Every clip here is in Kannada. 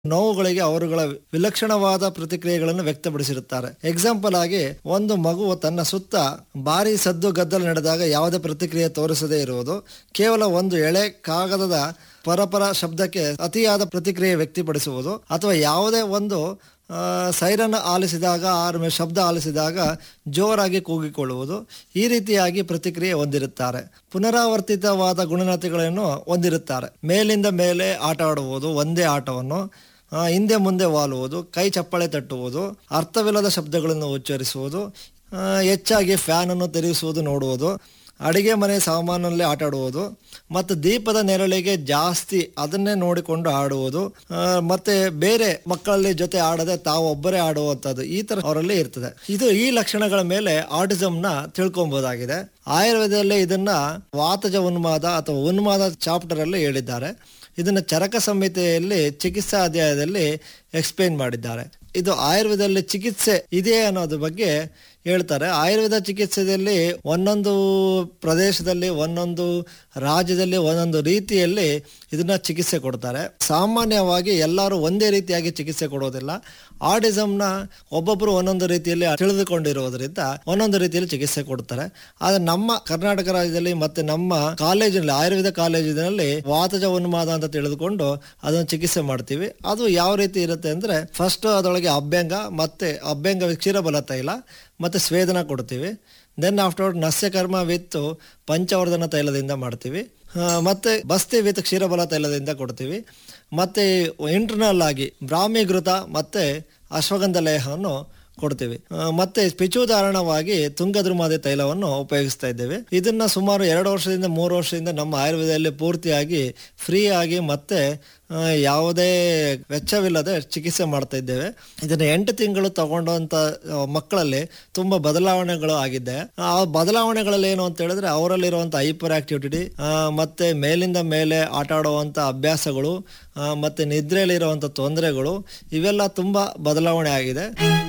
ನೋವುಗಳಿಗೆ ಅವರುಗಳ ವಿಲಕ್ಷಣವಾದ ಪ್ರತಿಕ್ರಿಯೆಗಳನ್ನು ವ್ಯಕ್ತಪಡಿಸಿರುತ್ತಾರೆ ಎಕ್ಸಾಂಪಲ್ ಆಗಿ ಒಂದು ಮಗು ತನ್ನ ಸುತ್ತ ಭಾರಿ ಸದ್ದು ಗದ್ದಲ ನಡೆದಾಗ ಯಾವುದೇ ಪ್ರತಿಕ್ರಿಯೆ ತೋರಿಸದೇ ಇರುವುದು ಕೇವಲ ಒಂದು ಎಳೆ ಕಾಗದದ ಪರಪರ ಶಬ್ದಕ್ಕೆ ಅತಿಯಾದ ಪ್ರತಿಕ್ರಿಯೆ ವ್ಯಕ್ತಪಡಿಸುವುದು ಅಥವಾ ಯಾವುದೇ ಒಂದು ಆ, ಸೈರನ್ ಆಲಿಸಿದಾಗ ಆರ್ ಶಬ್ದ ಆಲಿಸಿದಾಗ ಜೋರಾಗಿ ಕೂಗಿಕೊಳ್ಳುವುದು ಈ ರೀತಿಯಾಗಿ ಪ್ರತಿಕ್ರಿಯೆ ಹೊಂದಿರುತ್ತಾರೆ ಪುನರಾವರ್ತಿತವಾದ ಗುಣನತೆಗಳನ್ನು ಹೊಂದಿರುತ್ತಾರೆ ಮೇಲಿಂದ ಮೇಲೆ ಆಟ ಆಡುವುದು ಒಂದೇ ಆಟವನ್ನು ಆ, ಹಿಂದೆ ಮುಂದೆ ವಾಲುವುದು ಕೈ ಚಪ್ಪಳೆ ತಟ್ಟುವುದು ಅರ್ಥವಿಲ್ಲದ ಶಬ್ದಗಳನ್ನು ಉಚ್ಚರಿಸುವುದು ಆ, ಹೆಚ್ಚಾಗಿ ಫ್ಯಾನನ್ನು ತೆರೆಸುವುದು ನೋಡುವುದು ಅಡಿಗೆ ಮನೆ ಸಾಮಾನಲ್ಲಿ ಆಟ ಆಡುವುದು ಮತ್ತು ದೀಪದ ನೆರಳಿಗೆ ಜಾಸ್ತಿ ಅದನ್ನೇ ನೋಡಿಕೊಂಡು ಆಡುವುದು ಆ, ಮತ್ತೆ ಬೇರೆ ಮಕ್ಕಳಲ್ಲಿ ಜೊತೆ ಆಡದೆ ತಾವು ಒಬ್ಬರೇ ಆಡುವಂಥದ್ದು ಈ ತರ ಅವರಲ್ಲಿ ಇರ್ತದೆ ಇದು ಈ ಲಕ್ಷಣಗಳ ಮೇಲೆ ಆಟಿಸಮ್ನ ತಿಳ್ಕೊಬಹುದಾಗಿದೆ ಆಯುರ್ವೇದದಲ್ಲಿ ಇದನ್ನ ವಾತಜ ಉನ್ಮಾದ ಅಥವಾ ಉನ್ಮಾದ ಚಾಪ್ಟರ್ ಅಲ್ಲಿ ಹೇಳಿದ್ದಾರೆ ಇದನ್ನ ಚರಕ ಸಂಹಿತೆಯಲ್ಲಿ ಚಿಕಿತ್ಸಾ ಅಧ್ಯಾಯದಲ್ಲಿ ಎಕ್ಸ್ಪ್ಲೇನ್ ಮಾಡಿದ್ದಾರೆ ಇದು ಆಯುರ್ವೇದದಲ್ಲಿ ಚಿಕಿತ್ಸೆ ಇದೆ ಅನ್ನೋದ್ರ ಬಗ್ಗೆ ಹೇಳ್ತಾರೆ ಆಯುರ್ವೇದ ಚಿಕಿತ್ಸೆಯಲ್ಲಿ ಒಂದೊಂದು ಪ್ರದೇಶದಲ್ಲಿ ಒಂದೊಂದು ರಾಜ್ಯದಲ್ಲಿ ಒಂದೊಂದು ರೀತಿಯಲ್ಲಿ ಇದನ್ನ ಚಿಕಿತ್ಸೆ ಕೊಡ್ತಾರೆ ಸಾಮಾನ್ಯವಾಗಿ ಎಲ್ಲರೂ ಒಂದೇ ರೀತಿಯಾಗಿ ಚಿಕಿತ್ಸೆ ಕೊಡೋದಿಲ್ಲ ಆಟಿಸಮ್ನ ಒಬ್ಬೊಬ್ಬರು ಒಂದೊಂದು ರೀತಿಯಲ್ಲಿ ತಿಳಿದುಕೊಂಡಿರುವುದರಿಂದ ಒಂದೊಂದು ರೀತಿಯಲ್ಲಿ ಚಿಕಿತ್ಸೆ ಕೊಡ್ತಾರೆ ಆದ್ರೆ ನಮ್ಮ ಕರ್ನಾಟಕ ರಾಜ್ಯದಲ್ಲಿ ಮತ್ತೆ ನಮ್ಮ ಕಾಲೇಜಿನಲ್ಲಿ ಆಯುರ್ವೇದ ಕಾಲೇಜಿನಲ್ಲಿ ವಾತಜ ಉನ್ಮಾದ ಅಂತ ತಿಳಿದುಕೊಂಡು ಅದನ್ನು ಚಿಕಿತ್ಸೆ ಮಾಡ್ತೀವಿ ಅದು ಯಾವ ರೀತಿ ಇರುತ್ತೆ ಅಂದ್ರೆ ಫಸ್ಟ್ ಅದರೊಳಗೆ ಅಭ್ಯಂಗ ಮತ್ತೆ ಅಭ್ಯಂಗ ಕ್ಷೀರಬಲ ತೈಲ ಮತ್ತೆ ಸ್ವೇದನ ಕೊಡ್ತೀವಿ ದೆನ್ ಆಫ್ಟರ್ ನಸ್ಯಕರ್ಮ ವಿತ್ ಪಂಚವರ್ಧನ ತೈಲದಿಂದ ಮಾಡ್ತೀವಿ ಆ, ಮತ್ತೆ ಬಸ್ತಿ ವಿತ್ ಕ್ಷೀರಬಲ ತೈಲದಿಂದ ಕೊಡ್ತೀವಿ ಮತ್ತೆ ಇಂಟರ್ನಲ್ ಆಗಿ ಬ್ರಾಹ್ಮಿ ಘೃತ ಮತ್ತೆ ಅಶ್ವಗಂಧ ಲೇಹವನ್ನು ಕೊಡ್ತೀವಿ ಆ, ಮತ್ತೆ ಪಿಚುದಾರಣವಾಗಿ ತುಂಗದ್ರುಮಾದಿ ತೈಲವನ್ನು ಉಪಯೋಗಿಸ್ತಾ ಇದ್ದೇವೆ ಇದನ್ನ ಸುಮಾರು ಎರಡು ವರ್ಷದಿಂದ ಮೂರು ವರ್ಷದಿಂದ ನಮ್ಮ ಆಯುರ್ವೇದದಲ್ಲಿ ಪೂರ್ತಿಯಾಗಿ ಫ್ರೀ ಆಗಿ ಮತ್ತೆ ಆ, ಯಾವುದೇ ವೆಚ್ಚವಿಲ್ಲದೆ ಚಿಕಿತ್ಸೆ ಮಾಡ್ತಾ ಇದ್ದೇವೆ ಇದನ್ನ ಎಂಟು ತಿಂಗಳು ತಗೊಂಡಂತ ಆ, ಮಕ್ಕಳಲ್ಲಿ ತುಂಬಾ ಬದಲಾವಣೆಗಳು ಆಗಿದೆ ಆ ಬದಲಾವಣೆಗಳಲ್ಲಿ ಏನು ಅಂತ ಹೇಳಿದ್ರೆ ಅವರಲ್ಲಿರುವಂತ ಹೈಪರ್ ಆಕ್ಟಿವಿಟಿ ಮತ್ತೆ ಮೇಲಿಂದ ಮೇಲೆ ಆಟ ಆಡುವಂತ ಅಭ್ಯಾಸಗಳು ಆ, ಮತ್ತೆ ನಿದ್ರೆಯಲ್ಲಿರುವಂತ ತೊಂದರೆಗಳು ಇವೆಲ್ಲ ತುಂಬಾ ಬದಲಾವಣೆ ಆಗಿದೆ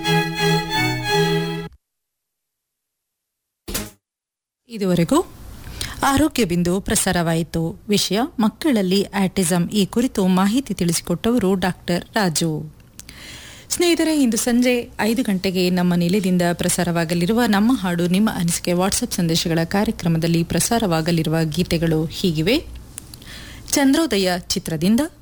ಇದುವರೆಗೂ ಆರೋಗ್ಯ ಬಿಂದು ಪ್ರಸಾರವಾಯಿತು ವಿಷಯ ಮಕ್ಕಳಲ್ಲಿ ಆಟಿಸಂ ಈ ಕುರಿತು ಮಾಹಿತಿ ತಿಳಿಸಿಕೊಟ್ಟವರು ಡಾಕ್ಟರ್ ರಾಜು ಸ್ನೇಹಿತರೆ ಇಂದು ಸಂಜೆ ಐದು ಗಂಟೆಗೆ ನಮ್ಮ ನಿಲಯದಿಂದ ಪ್ರಸಾರವಾಗಲಿರುವ ನಮ್ಮ ಹಾಡು ನಿಮ್ಮ ಅನಿಸಿಕೆ ವಾಟ್ಸಪ್ ಸಂದೇಶಗಳ ಕಾರ್ಯಕ್ರಮದಲ್ಲಿ ಪ್ರಸಾರವಾಗಲಿರುವ ಗೀತೆಗಳು ಹೀಗಿವೆ ಚಂದ್ರೋದಯ ಚಿತ್ರದಿಂದ